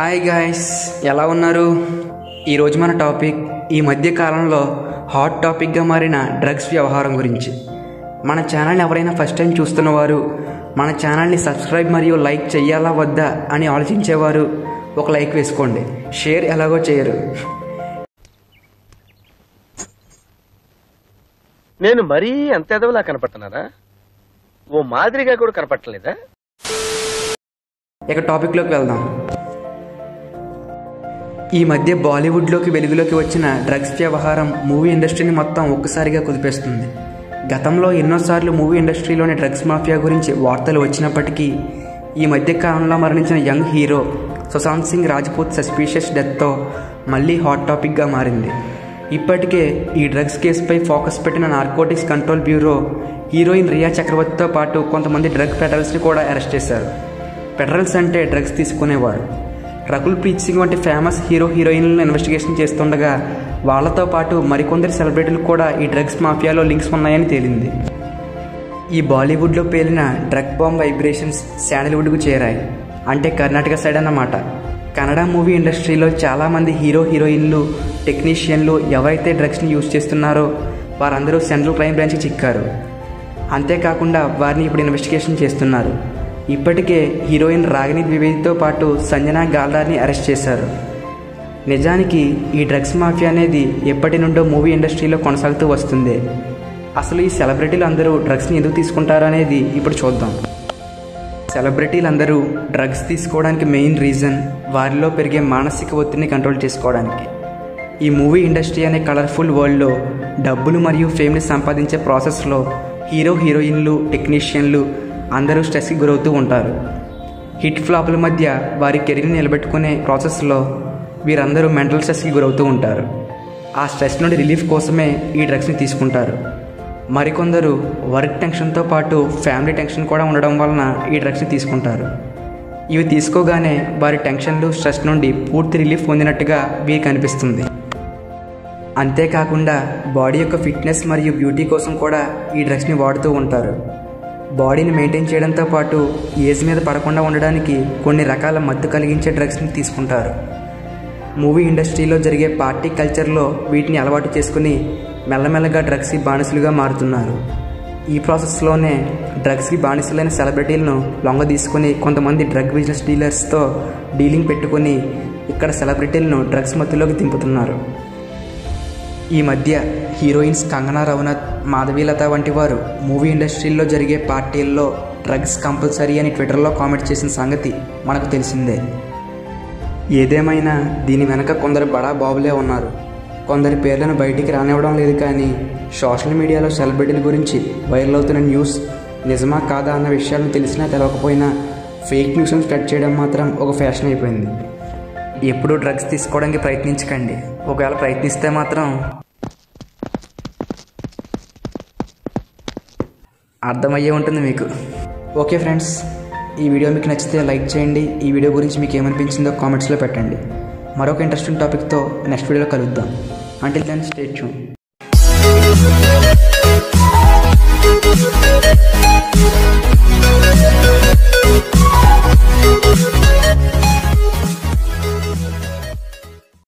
hi guys ఎలా ఉన్నారు ఈరోజు మన టాపిక్ ఈ మధ్య కాలంలో హాట్ టాపిక్గా మారిన డ్రగ్స్ వ్యవహారం గురించి మన ఛానల్ని ఎవరైనా ఫస్ట్ టైం చూస్తున్నవారు మన ఛానల్ని సబ్స్క్రైబ్ మరియు లైక్ చెయ్యాలా వద్దా అని ఆలోచించేవారు ఒక లైక్ వేసుకోండి షేర్ ఎలాగో చేయరు నేను మరీ అంత ఎదవలా కనపడుతున్నారా ఓ మాదిరిగా కూడా కనపడలేదా ఇక టాపిక్లోకి వెళ్దాం ఈ మధ్య బాలీవుడ్లోకి వెలుగులోకి వచ్చిన డ్రగ్స్ వ్యవహారం మూవీ ఇండస్ట్రీని మొత్తం ఒక్కసారిగా కుదిపేస్తుంది గతంలో ఎన్నోసార్లు మూవీ ఇండస్ట్రీలోని డ్రగ్స్ మాఫియా గురించి వార్తలు వచ్చినప్పటికీ ఈ మధ్య కాలంలో మరణించిన young hero Sushant Singh Rajput suspicious డెత్తో మళ్ళీ హాట్ టాపిక్గా మారింది ఇప్పటికే ఈ డ్రగ్స్ కేసుపై ఫోకస్ పెట్టిన narcotics control bureau heroine Rhea చక్రవర్తితో పాటు కొంతమంది డ్రగ్ పెడల్స్ని కూడా అరెస్ట్ చేశారు పెడరల్స్ అంటే డ్రగ్స్ తీసుకునేవారు రకుల్ ప్రీత్ సింగ్ వంటి ఫేమస్ హీరో హీరోయిన్లను ఇన్వెస్టిగేషన్ చేస్తుండగా వాళ్ళతో పాటు మరికొందరు సెలబ్రిటీలు కూడా ఈ డ్రగ్స్ మాఫియాలో లింక్స్ ఉన్నాయని తేలింది ఈ బాలీవుడ్లో పేలిన డ్రగ్ బాంబ్ వైబ్రేషన్స్ శాండల్వుడ్కు చేరాయి అంటే కర్ణాటక సైడ్ అన్నమాట కన్నడ మూవీ ఇండస్ట్రీలో చాలామంది హీరో హీరోయిన్లు టెక్నీషియన్లు ఎవరైతే డ్రగ్స్ని యూజ్ చేస్తున్నారో వారందరూ సెంట్రల్ క్రైమ్ బ్రాంచ్కి చిక్కారు అంతేకాకుండా వారిని ఇప్పుడు ఇన్వెస్టిగేషన్ చేస్తున్నారు ఇప్పటికే హీరోయిన్ రాగిని ద్వివేదితో పాటు సంజనా గాల్దార్ని అరెస్ట్ చేశారు నిజానికి ఈ డ్రగ్స్ మాఫియా అనేది ఎప్పటి నుండో మూవీ ఇండస్ట్రీలో కొనసాగుతూ వస్తుంది అసలు ఈ సెలబ్రిటీలు అందరూ డ్రగ్స్ని ఎందుకు తీసుకుంటారు అనేది ఇప్పుడు చూద్దాం సెలబ్రిటీలు అందరూ డ్రగ్స్ తీసుకోవడానికి మెయిన్ రీజన్ వారిలో పెరిగే మానసిక ఒత్తిడిని కంట్రోల్ చేసుకోవడానికి ఈ మూవీ ఇండస్ట్రీ అనే కలర్ఫుల్ వరల్డ్లో డబ్బులు మరియు ఫేమ్ని సంపాదించే ప్రాసెస్లో హీరో హీరోయిన్లు టెక్నీషియన్లు అందరూ స్ట్రెస్కి గురవుతూ ఉంటారు హిట్ ఫ్లాపుల మధ్య వారి కెరీర్ని నిలబెట్టుకునే ప్రాసెస్లో వీరందరూ మెంటల్ స్ట్రెస్కి గురవుతూ ఉంటారు ఆ స్ట్రెస్ నుండి రిలీఫ్ కోసమే ఈ డ్రగ్స్ని తీసుకుంటారు మరికొందరు వర్క్ టెన్షన్తో పాటు ఫ్యామిలీ టెన్షన్ కూడా ఉండడం వలన ఈ డ్రగ్స్ని తీసుకుంటారు ఇవి తీసుకోగానే వారి టెన్షన్లు స్ట్రెస్ నుండి పూర్తి రిలీఫ్ పొందినట్టుగా వీరికి అనిపిస్తుంది అంతేకాకుండా బాడీ యొక్క ఫిట్నెస్ మరియు బ్యూటీ కోసం కూడా ఈ డ్రగ్స్ని వాడుతూ ఉంటారు బాడీని మెయింటైన్ చేయడంతో పాటు ఏజ్ మీద పడకుండా ఉండడానికి కొన్ని రకాల మత్తు కలిగించే డ్రగ్స్ని తీసుకుంటారు మూవీ ఇండస్ట్రీలో జరిగే పార్టీ కల్చర్లో వీటిని అలవాటు చేసుకుని మెల్లమెల్లగా డ్రగ్స్కి బానిసలుగా మారుతున్నారు ఈ ప్రాసెస్లోనే డ్రగ్స్కి బానిసలైన సెలబ్రిటీలను లొంగ తీసుకుని కొంతమంది డ్రగ్ బిజినెస్ డీలర్స్తో డీలింగ్ పెట్టుకుని ఇక్కడ సెలబ్రిటీలను డ్రగ్స్ మత్తులోకి దింపుతున్నారు ఈ మధ్య హీరోయిన్స్ కంగనా రవనత్ మాధవీలత వంటి వారు మూవీ ఇండస్ట్రీలో జరిగే పార్టీల్లో డ్రగ్స్ కంపల్సరీ అని ట్విట్టర్లో కామెంట్ చేసిన సంగతి మనకు తెలిసిందే ఏదేమైనా దీని వెనక కొందరు బడా బాబులే ఉన్నారు కొందరి పేర్లను బయటికి రానివ్వడం లేదు కానీ సోషల్ మీడియాలో సెలబ్రిటీల గురించి వైరల్ అవుతున్న న్యూస్ నిజమా కాదా అన్న విషయాలను తెలిసినా తెలవకపోయినా ఫేక్ న్యూస్ని స్ప్రెడ్ చేయడం మాత్రం ఒక ఫ్యాషన్ అయిపోయింది ఎప్పుడూ డ్రగ్స్ తీసుకోవడానికి ప్రయత్నించకండి ఒకవేళ ప్రయత్నిస్తే మాత్రం అర్థమయ్యే ఉంటుంది మీకు ఓకే ఫ్రెండ్స్ ఈ వీడియో మీకు నచ్చితే లైక్ చేయండి ఈ వీడియో గురించి మీకు ఏమనిపించిందో కామెంట్స్లో పెట్టండి మరొక ఇంట్రెస్టింగ్ టాపిక్తో నెక్స్ట్ వీడియోలో కలుద్దాం అంటిల్ దెన్ స్టేట్ ట్యూన్